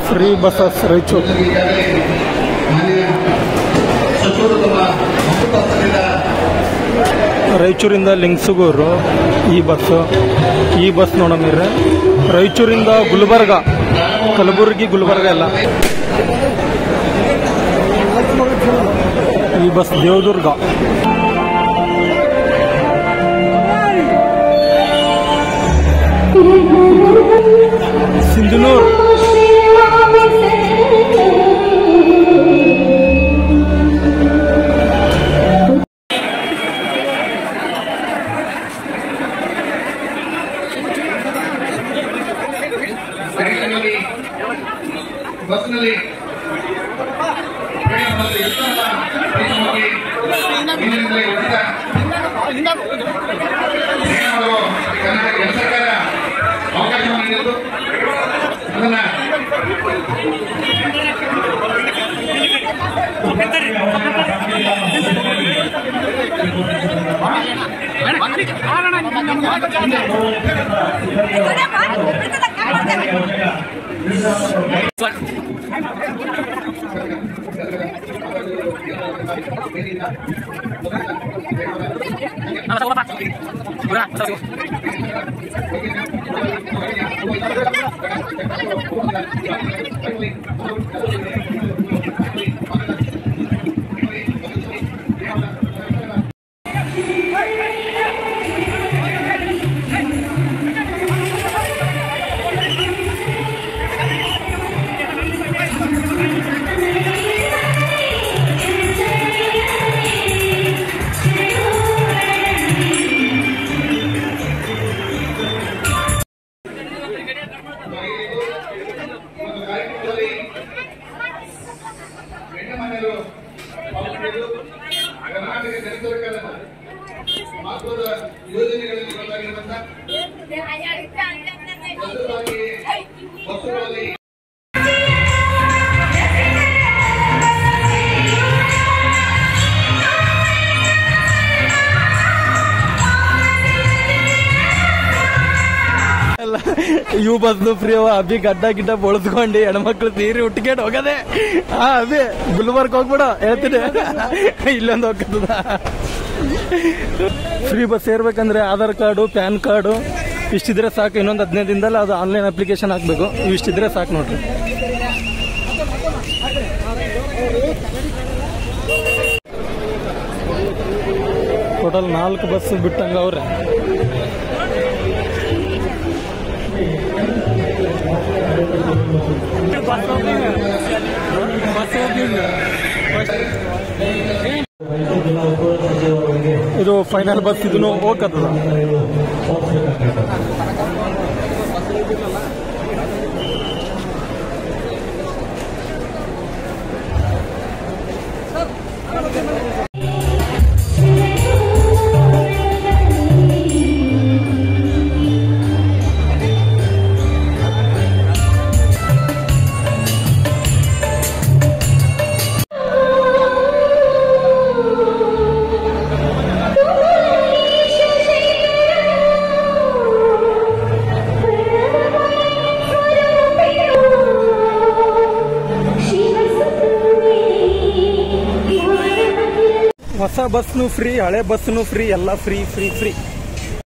free buses Raichur ರಾಯಚೂರಿಂದ ಲಿಂಗ್ಸುಗೂರು ಈ bus ಈ ಬಸ್ ನೋಡಮಿರ್ರೆ ರಾಯಚೂರಿಂದ ಗುಲ್ಬರ್ಗ ಕಲಬುರಗಿ ಗುಲ್ಬರ್ಗ ಎಲ್ಲ ಈ ಬಸ್ ದೇವದುರ್ಗ ಸಿಂಧನೂರು ಟ್ರೈನಿನಲ್ಲಿ ಬಸ್ನಲ್ಲಿ ಪ್ರಯಾಣದಲ್ಲಿ ಇರ್ತಂತ ಪ್ರಯಾಣವಾಗಿ ಇಂದಿನಿಂದಲೇ ಉಚಿತ ಪ್ರಯಾಣ ಮಾಡಲು ಕರ್ನಾಟಕ ಕೇಂದ್ರ ಸರ್ಕಾರ ಅವಕಾಶವನ್ನು ನೀಡಿದ್ದು ಅದನ್ನ ಹೆಣ್ಣು ಪಾಲ್ಗೊಂಡಿದ್ದು ಕರ್ನಾಟಕ ಕೇಂದ್ರ ಸರ್ಕಾರದ ಮಹತ್ವದ ಯೋಜನೆಗಳಲ್ಲಿ ಒಂದಾಗಿರುವಂತ ಬಸ್ಸುಗಾಗಿ ಬಸ್ಸುಗಳಲ್ಲಿ ಎಲ್ಲ ಇವು ಬಸ್ದು ಫ್ರೀ ಅವ ಅಭಿ ಗಡ್ಡ ಗಿಡ್ಡ ಬಳಸ್ಕೊಂಡು ಹೆಣ್ಮಕ್ಳು ತೀರಿ ಹುಟ್ಟಿಕೊಂಡು ಹೋಗದೆ ಹಾ ಅಭಿ ಗುಲ್ಬರ್ಗ್ ಹೋಗ್ಬಿಡ ಹೇಳ್ತೀನಿ ಇಲ್ಲೊಂದು ಹೋಗ್ತದ ಫ್ರೀ ಬಸ್ ಸೇರ್ಬೇಕಂದ್ರೆ ಆಧಾರ್ ಕಾರ್ಡು ಪ್ಯಾನ್ ಕಾರ್ಡು ಇಷ್ಟಿದ್ರೆ ಸಾಕು ಇನ್ನೊಂದು ಹದಿನೈದು ದಿನದಲ್ಲಿ ಅದು ಆನ್ಲೈನ್ ಅಪ್ಲಿಕೇಶನ್ ಹಾಕ್ಬೇಕು ಇಷ್ಟಿದ್ರೆ ಸಾಕು ನೋಡ್ರಿ ಟೋಟಲ್ ನಾಲ್ಕು ಬಸ್ ಬಿಟ್ಟಂಗ ಅವ್ರೆ ಇದು ಫೈನಲ್ ಬಸ್ ಇದನ್ನು ಹೋಗತ್ತದ ಹೊಸ ಬಸ್ನು ಫ್ರೀ ಹಳೆ ಬಸ್ನು ಫ್ರೀ ಎಲ್ಲ ಫ್ರೀ ಫ್ರೀ ಫ್ರೀ